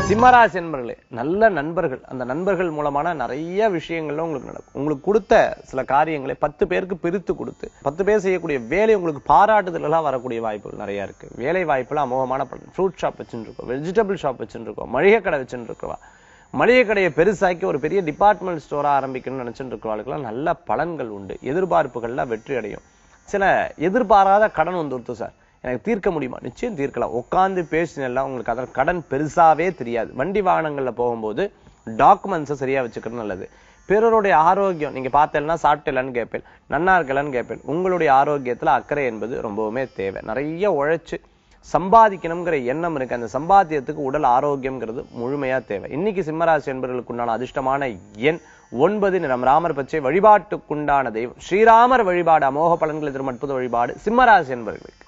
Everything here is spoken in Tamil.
சிம்மராசி என்பர்களே நல்ல நண்பர்கள் அந்த நண்பர்கள் மூலமான நிறைய விஷயங்கள்ல உங்களுக்கு நடக்கும் உங்களுக்கு கொடுத்த சில காரியங்களை பத்து பேருக்கு பிரித்து கொடுத்து பத்து பேர் செய்யக்கூடிய வேலை உங்களுக்கு பாராட்டுதலாம் வரக்கூடிய வாய்ப்புகள் நிறைய இருக்கு வேலை வாய்ப்புல அமோகமான பலன் ஃப்ரூட் ஷாப் வச்சுட்டு இருக்கோம் வெஜிடபிள் ஷாப் வச்சுட்டு இருக்கோம் மளிகை கடை வச்சுட்டு இருக்கவா மளிகை கடையை பெருசாக்கி ஒரு பெரிய டிபார்ட்மெண்ட் ஸ்டோரா ஆரம்பிக்கணும்னு நினைச்சிட்டு இருக்கிறவர்களுக்கெல்லாம் நல்ல பலன்கள் உண்டு எதிர்பார்ப்புகள்லாம் வெற்றி அடையும் சில எதிர்பாராத கடன் வந்துருத்து சார் எனக்கு தீர்க்க முடியுமா நிச்சயம் தீர்க்கலாம் உட்கார்ந்து பேசினெல்லாம் உங்களுக்கு அதில் கடன் பெருசாவே தெரியாது வண்டி வாகனங்கள்ல போகும்போது டாக்குமெண்ட்ஸை சரியா வச்சுக்கிறது நல்லது பிறருடைய ஆரோக்கியம் நீங்க பார்த்தேன்னா சாப்பிட்டலன்னு கேட்பேன் நன்னா இருக்கலன்னு கேட்பேன் உங்களுடைய ஆரோக்கியத்துல அக்கறை என்பது ரொம்பவுமே தேவை நிறைய உழைச்சு சம்பாதிக்கணுங்கிற எண்ணம் இருக்கு அந்த சம்பாத்தியத்துக்கு உடல் ஆரோக்கியம்ங்கிறது முழுமையா தேவை இன்னைக்கு சிம்மராசி என்பவர்களுக்கு உண்டான அதிர்ஷ்டமான எண் ஒன்பது நிறம் ராமர் பச்சை வழிபாட்டுக்குண்டான தெய்வம் ஸ்ரீராமர் வழிபாடு அமோக பலன்களை தரும் அற்புத வழிபாடு சிம்மராசி என்பவர்களுக்கு